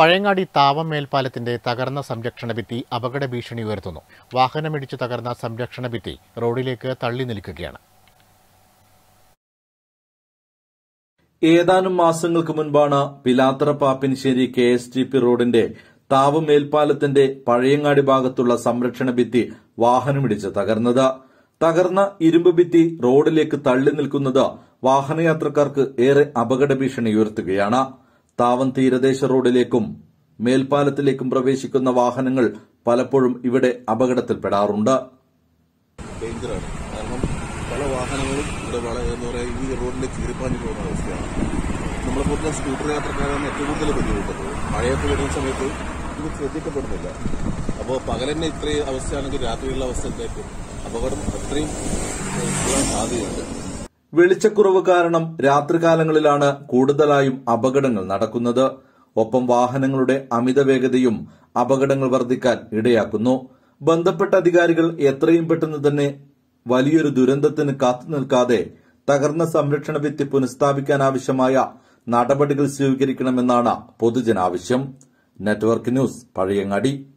പഴയങ്ങാടി താവം മേൽപ്പാലത്തിന്റെ തകർന്ന സംരക്ഷണ ഭിത്തി അപകട ഭീഷണി ഉയർത്തുന്നു വാഹനമിടിച്ചു തകർന്ന സംരക്ഷണ ഭിത്തി റോഡിലേക്ക് തള്ളി നിൽക്കുകയാണ് ഏതാനും മാസങ്ങൾക്ക് മുൻപാണ് Pilathara Pappinissery K S T P റോഡിന്റെ താവ് മേൽപ്പാലത്തിന്റെ പഴയങ്ങാടി ഭാഗത്തുള്ള സംരക്ഷണ ഭിത്തി വാഹനമിടിച്ച് തകർന്നത് തകർന്ന ഇരുമ്പ് ഭിത്തി റോഡിലേക്ക് തള്ളി നിൽക്കുന്നത് വാഹനയാത്രക്കാർക്ക് ഏറെ അപകട ഭീഷണി ഉയർത്തുകയാണ് താവം തീരദേശ റോഡിലേക്കും മേൽപ്പാലത്തിലേക്കും പ്രവേശിക്കുന്ന വാഹനങ്ങൾ പലപ്പോഴും ഇവിടെ അപകടത്തിൽപ്പെടാറുണ്ട് ഡേഞ്ചറാണ് കാരണം പല വാഹനങ്ങളും ഇവിടെ വളരെ എന്താ പറയുക ഈ റോഡിന്റെ ചീറിപ്പാഞ്ഞു പോകുന്ന അവസ്ഥയാണ് നമ്മളെ പോലുള്ള സ്കൂട്ടർ യാത്രക്കാരാണ് ഏറ്റവും കൂടുതൽ ബുദ്ധിമുട്ടുന്നത് മഴയൊക്കെ വരുന്ന സമയത്ത് ഇത് ശ്രദ്ധിക്കപ്പെടുന്നില്ല അപ്പോൾ പകൽ തന്നെ ഇത്രയും അവസ്ഥയാണെങ്കിൽ രാത്രിയുള്ള അവസ്ഥ എന്തായിരിക്കും അപകടം അത്രയും ഏഹ്, ചെയ്യാൻ സാധ്യതയുണ്ട് വെളിച്ചക്കുറവ് കാരണം രാത്രികാലങ്ങളിലാണ് കൂടുതലായും അപകടങ്ങൾ നടക്കുന്നത് ഒപ്പം വാഹനങ്ങളുടെ അമിത വേഗതയും അപകടങ്ങൾ വർദ്ധിക്കാൻ ഇടയാക്കുന്നു ബന്ധപ്പെട്ട അധികാരികൾ എത്രയും പെട്ടെന്ന് തന്നെ വലിയൊരു ദുരന്തത്തിന് കാത്തു നിൽക്കാതെ തകർന്ന സംരക്ഷണ ഭിത്തി പുനഃസ്ഥാപിക്കാനാവശ്യമായ നടപടികൾ സ്വീകരിക്കണമെന്നാണ് പൊതുജനാവശ്യം നെറ്റ്വർക്ക് ന്യൂസ് പഴയങ്ങാടി